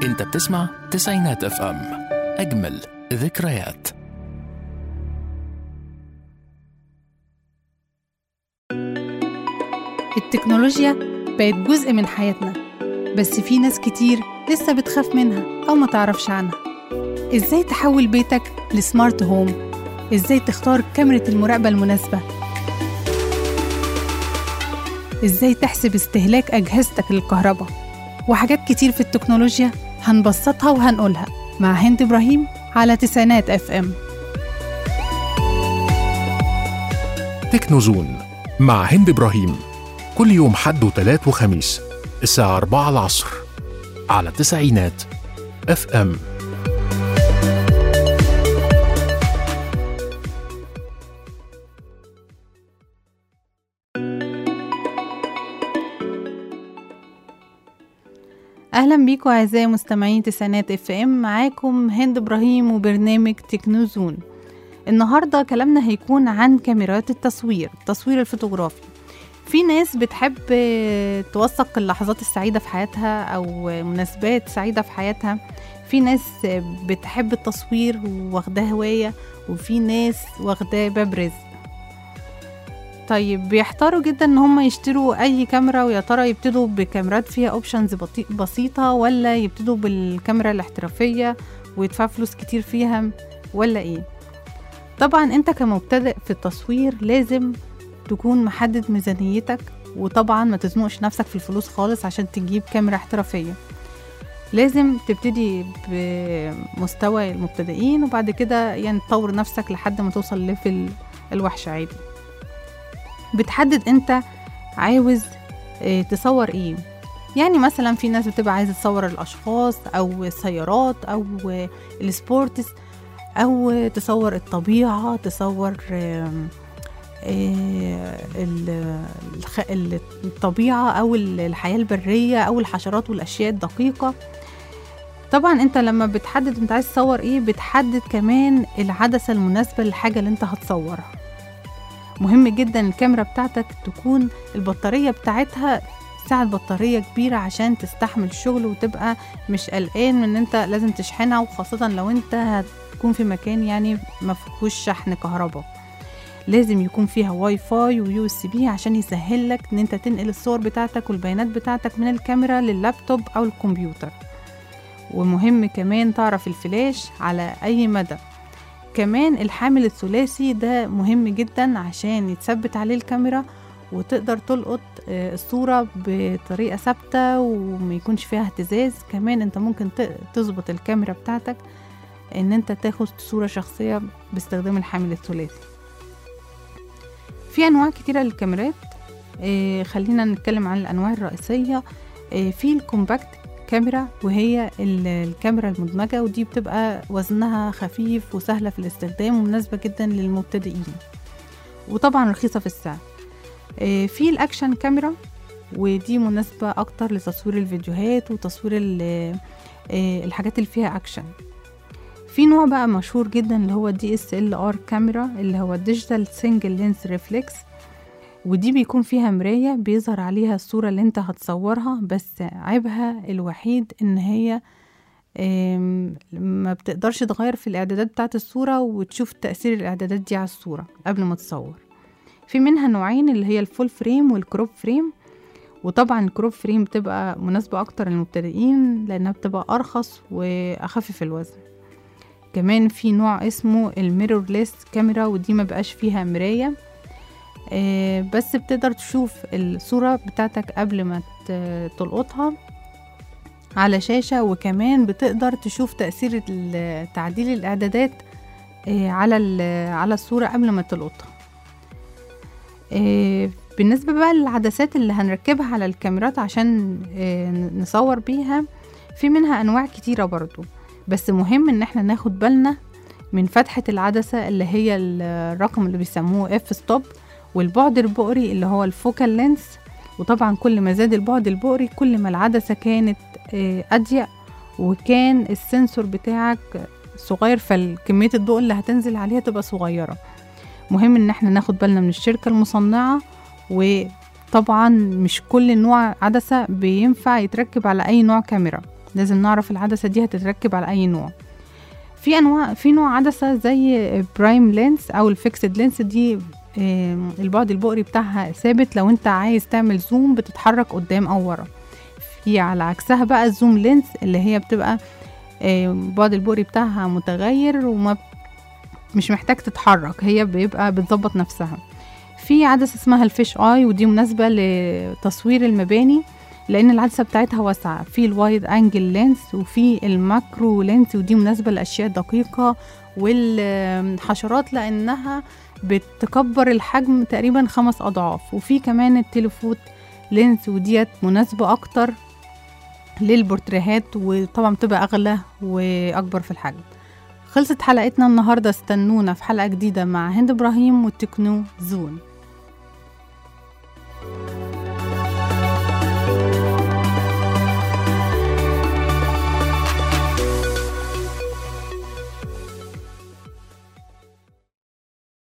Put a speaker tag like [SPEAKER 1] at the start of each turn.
[SPEAKER 1] انت بتسمع تسعينات اف ام اجمل ذكريات
[SPEAKER 2] التكنولوجيا بقت جزء من حياتنا بس في ناس كتير لسه بتخاف منها أو ما تعرفش عنها إزاي تحول بيتك لسمارت هوم؟ إزاي تختار كاميرا المراقبة المناسبة؟ إزاي تحسب استهلاك أجهزتك للكهرباء؟ وحاجات كتير في التكنولوجيا هنبسطها وهنقولها مع هند إبراهيم على تسعينات اف ام
[SPEAKER 1] تكنوزون مع هند ابراهيم كل يوم حد وتلات وخميس الساعة 4 العصر على تسعينات اف ام
[SPEAKER 2] اهلا بيكم اعزائي مستمعين تسعينات اف ام معاكم هند ابراهيم وبرنامج تكنوزون النهارده كلامنا هيكون عن كاميرات التصوير التصوير الفوتوغرافي في ناس بتحب توثق اللحظات السعيدة في حياتها أو مناسبات سعيدة في حياتها في ناس بتحب التصوير واخداه هواية وفي ناس واخداه باب رزق طيب بيحتاروا جدا ان هم يشتروا اي كاميرا ويا ترى يبتدوا بكاميرات فيها اوبشنز بسيطة ولا يبتدوا بالكاميرا الاحترافية ويدفعوا فلوس كتير فيها ولا ايه طبعا انت كمبتدئ في التصوير لازم تكون محدد ميزانيتك وطبعا ما تزنقش نفسك في الفلوس خالص عشان تجيب كاميرا احترافية لازم تبتدي بمستوى المبتدئين وبعد كده يعني تطور نفسك لحد ما توصل ليفل الوحش عادي بتحدد انت عاوز اه تصور ايه يعني مثلا في ناس بتبقى عايزة تصور الأشخاص أو السيارات أو السبورتس أو تصور الطبيعة تصور اه الطبيعة أو الحياة البرية أو الحشرات والأشياء الدقيقة طبعا انت لما بتحدد انت عايز تصور ايه بتحدد كمان العدسة المناسبة للحاجة اللي انت هتصورها مهم جدا الكاميرا بتاعتك تكون البطارية بتاعتها ساعة بطارية كبيرة عشان تستحمل الشغل وتبقى مش قلقان من ان انت لازم تشحنها وخاصة لو انت هتكون في مكان يعني مفيهوش شحن كهرباء لازم يكون فيها واي فاي ويو اس بي عشان يسهل لك ان انت تنقل الصور بتاعتك والبيانات بتاعتك من الكاميرا لللابتوب او الكمبيوتر ومهم كمان تعرف الفلاش على اي مدى كمان الحامل الثلاثي ده مهم جدا عشان يتثبت عليه الكاميرا وتقدر تلقط الصورة بطريقة ثابتة وما يكونش فيها اهتزاز كمان انت ممكن تظبط الكاميرا بتاعتك ان انت تاخد صورة شخصية باستخدام الحامل الثلاثي في انواع كتيره للكاميرات آه خلينا نتكلم عن الانواع الرئيسيه آه في الكومباكت كاميرا وهي الكاميرا المدمجه ودي بتبقى وزنها خفيف وسهله في الاستخدام ومناسبه جدا للمبتدئين وطبعا رخيصه في السعر آه في الاكشن كاميرا ودي مناسبة أكتر لتصوير الفيديوهات وتصوير الحاجات اللي فيها أكشن في نوع بقى مشهور جدا اللي هو دي اس ال ار كاميرا اللي هو ديجيتال سنجل لينس ريفلكس ودي بيكون فيها مراية بيظهر عليها الصورة اللي انت هتصورها بس عيبها الوحيد ان هي ما بتقدرش تغير في الاعدادات بتاعت الصورة وتشوف تأثير الاعدادات دي على الصورة قبل ما تصور في منها نوعين اللي هي الفول فريم والكروب فريم وطبعا الكروب فريم بتبقى مناسبة اكتر للمبتدئين لانها بتبقى ارخص واخف في الوزن كمان في نوع اسمه الميرورليس كاميرا ودي ما بقاش فيها مراية آه بس بتقدر تشوف الصورة بتاعتك قبل ما تلقطها على شاشة وكمان بتقدر تشوف تأثير تعديل الإعدادات آه على على الصورة قبل ما تلقطها آه بالنسبة بقى للعدسات اللي هنركبها على الكاميرات عشان نصور بيها في منها أنواع كتيرة برضو بس مهم ان احنا ناخد بالنا من فتحة العدسة اللي هي الرقم اللي بيسموه اف ستوب والبعد البؤري اللي هو الفوكال لينس وطبعا كل ما زاد البعد البؤري كل ما العدسة كانت أضيق وكان السنسور بتاعك صغير فكمية الضوء اللي هتنزل عليها تبقى صغيرة مهم ان احنا ناخد بالنا من الشركة المصنعة وطبعا مش كل نوع عدسة بينفع يتركب على اي نوع كاميرا لازم نعرف العدسة دي هتتركب على أي نوع في أنواع في نوع عدسة زي برايم لينس أو الفيكسد لينس دي آم، البعد البؤري بتاعها ثابت لو انت عايز تعمل زوم بتتحرك قدام أو ورا في على عكسها بقى الزوم لينس اللي هي بتبقى آم، البعد البؤري بتاعها متغير وما مش محتاج تتحرك هي بيبقى بتظبط نفسها في عدسة اسمها الفيش اي ودي مناسبة لتصوير المباني لان العدسة بتاعتها واسعة في الوايد انجل لينس وفي الماكرو لينس ودي مناسبة للاشياء الدقيقة والحشرات لانها بتكبر الحجم تقريبا خمس اضعاف وفي كمان التليفوت لينس وديت مناسبة اكتر للبورتريهات وطبعا بتبقى اغلى واكبر في الحجم خلصت حلقتنا النهاردة استنونا في حلقة جديدة مع هند إبراهيم والتكنو زون